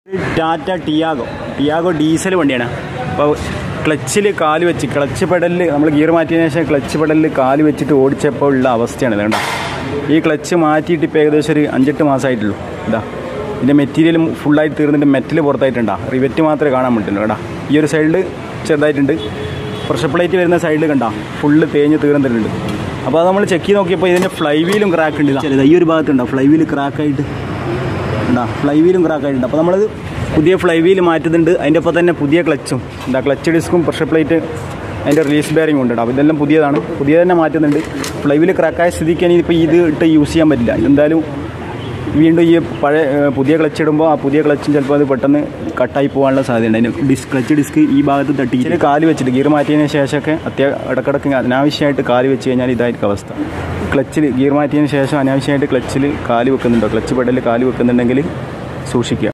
Tata Tiago Tiago diesel വണ്ടിയാണ് അപ്പോൾ ക്ലച്ചിൽ കാല് വെച്ച് ക്ലച്ച് പെഡലിൽ നമ്മൾ ഗിയർ മാറ്റിയതിന് ശേഷം ക്ലച്ച് പെഡലിൽ കാല് വെച്ചിട്ട് ഓടിച്ചപ്പോൾ ഉള്ള അവസ്ഥയാണ് ഇത് കണ്ടോ ഈ ക്ലച്ച് മാറ്റിയിട്ട് ഇപ്പോൾ ഏകദേശം ഒരു അഞ്ചെട്ട് മാസമായിട്ടുള്ളൂ ഇതാ ഇതിൻ്റെ മെറ്റീരിയൽ ഫുള്ളായിട്ട് തീർന്നിട്ട് മെറ്റൽ പുറത്തായിട്ടുണ്ടാ റിവെറ്റ് മാത്രമേ കാണാൻ പറ്റുള്ളൂ കേട്ടോ ഈ ഒരു സൈഡിൽ ചെറുതായിട്ടുണ്ട് പ്രഷർ പ്ലേറ്റ് വരുന്ന സൈഡിൽ കണ്ടാ ഫുള്ള് തേഞ്ഞ് തീർന്നിട്ടുണ്ട് അപ്പോൾ അത് നമ്മൾ ചെക്ക് ചെയ്ത് നോക്കിയപ്പോൾ ഇതിൻ്റെ ഫ്ലൈ വീലും ക്രാക്ക് ഉണ്ട് ഇതാ. ഈ ഒരു ഭാഗത്തുണ്ടോ ഫ്ലൈ വീൽ ക്രാക്കായിട്ട് ഉണ്ടാ ഫ്ലൈ വീലും ക്രാക്ക് ആയിട്ടുണ്ട് അപ്പോൾ നമ്മളത് പുതിയ ഫ്ലൈ വീൽ മാറ്റുന്നുണ്ട് അതിൻ്റെ ഒപ്പം തന്നെ പുതിയ ക്ലച്ചും എന്താ ക്ലച്ച് ഡിസ്കും പ്രഷർ പ്ലേറ്റ് അതിൻ്റെ റിലീസ് ബെയറിംഗ് ഉണ്ട് അപ്പോൾ ഇതെല്ലാം പുതിയതാണ് പുതിയ തന്നെ മാറ്റുന്നുണ്ട് ഫ്ലൈ വീൽ ക്രാക്കായ സ്ഥിതിക്ക് ഇനി ഇപ്പോൾ ഇത് ഇട്ട് യൂസ് ചെയ്യാൻ പറ്റില്ല എന്തായാലും വീണ്ടും ഈ പഴയ ഏഹ്, പുതിയ ക്ലച്ച് ഇടുമ്പോൾ ആ പുതിയ ക്ലച്ചും ചിലപ്പോൾ അത് പെട്ടെന്ന് കട്ടായി പോകാനുള്ള സാധ്യതയുണ്ട് അതിന് ഡിസ്ക് ക്ലച്ച് ഡിസ്ക് ഈ ഭാഗത്ത് തട്ടി ഇതിൽ കാല് വെച്ചിട്ട് ഗിയർ മാറ്റിയതിന് ശേഷമൊക്കെ അത്യാ ഇടക്കിടക്ക് അനാവശ്യമായിട്ട് കാല് വെച്ച് കഴിഞ്ഞാൽ ഇതായിരിക്കും അവസ്ഥ ക്ലച്ചിൽ ഗിയർ മാറ്റിയതിന് ശേഷം അനാവശ്യമായിട്ട് ക്ലച്ചിൽ കാല് വെക്കുന്നുണ്ടോ ക്ലച്ച് പെടലിൽ കാല് വെക്കുന്നുണ്ടെങ്കിൽ സൂക്ഷിക്കുക